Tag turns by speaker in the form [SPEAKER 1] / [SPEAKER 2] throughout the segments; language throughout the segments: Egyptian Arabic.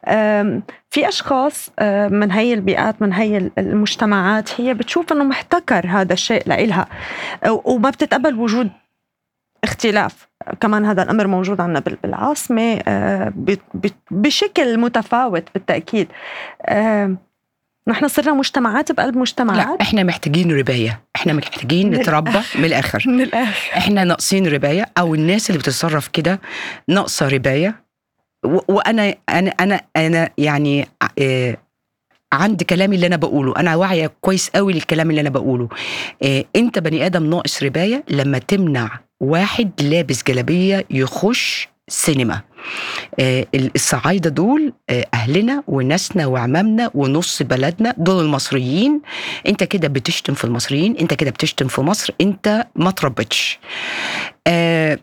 [SPEAKER 1] في اشخاص من هي البيئات من هي المجتمعات هي بتشوف انه محتكر هذا الشيء لإلها وما بتتقبل وجود اختلاف كمان هذا الامر موجود عندنا بالعاصمه بشكل متفاوت بالتاكيد نحن صرنا مجتمعات بقلب مجتمعات
[SPEAKER 2] لا احنا محتاجين ربايه احنا محتاجين نتربى من الاخر
[SPEAKER 1] من الاخر
[SPEAKER 2] احنا ناقصين ربايه او الناس اللي بتتصرف كده ناقصه ربايه وانا انا انا انا يعني آه عند كلامي اللي انا بقوله انا واعيه كويس قوي للكلام اللي انا بقوله آه انت بني ادم ناقص ربايه لما تمنع واحد لابس جلابيه يخش سينما آه الصعايدة دول آه أهلنا وناسنا وعمامنا ونص بلدنا دول المصريين أنت كده بتشتم في المصريين أنت كده بتشتم في مصر أنت ما تربتش آه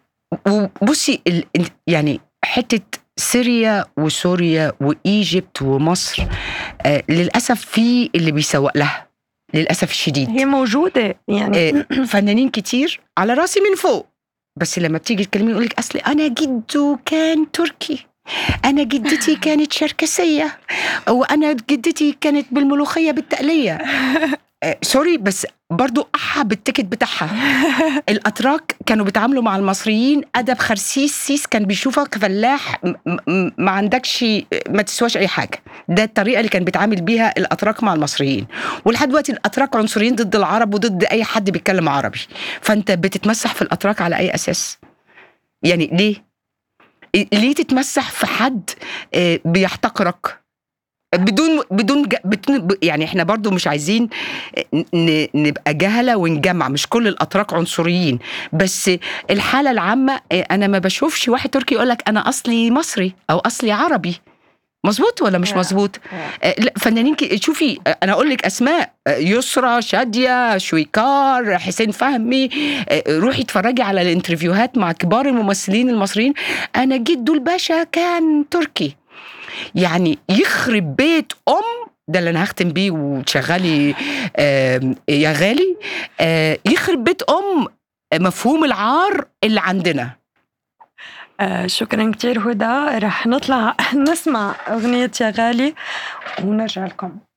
[SPEAKER 2] وبصي يعني حتة سوريا وسوريا وإيجيبت ومصر آه للأسف في اللي بيسوق لها للأسف الشديد
[SPEAKER 1] هي موجودة يعني
[SPEAKER 2] آه فنانين كتير على راسي من فوق بس لما بتيجي تكلمي يقول لك اصلي انا جده كان تركي انا جدتي كانت شركسيه وانا جدتي كانت بالملوخيه بالتقليه آه سوري بس برضو أحا بالتيكت بتاعها الأتراك كانوا بيتعاملوا مع المصريين أدب خرسيس سيس كان بيشوفك فلاح ما عندكش ما تسواش أي حاجة ده الطريقة اللي كان بيتعامل بيها الأتراك مع المصريين ولحد دلوقتي الأتراك عنصريين ضد العرب وضد أي حد بيتكلم عربي فأنت بتتمسح في الأتراك على أي أساس يعني ليه ليه تتمسح في حد بيحتقرك بدون بدون بدون يعني احنا برضو مش عايزين نبقى جهله ونجمع مش كل الاتراك عنصريين بس الحاله العامه انا ما بشوفش واحد تركي يقول لك انا اصلي مصري او اصلي عربي مظبوط ولا مش مظبوط لا فنانين شوفي انا اقول لك اسماء يسرى شاديه شويكار حسين فهمي روحي اتفرجي على الانترفيوهات مع كبار الممثلين المصريين انا جدو الباشا كان تركي يعني يخرب بيت ام ده اللي انا هختم بيه وتشغلي يا غالي يخرب بيت ام مفهوم العار اللي عندنا
[SPEAKER 1] آه شكرا كتير هدى رح نطلع نسمع أغنية يا غالي ونرجع لكم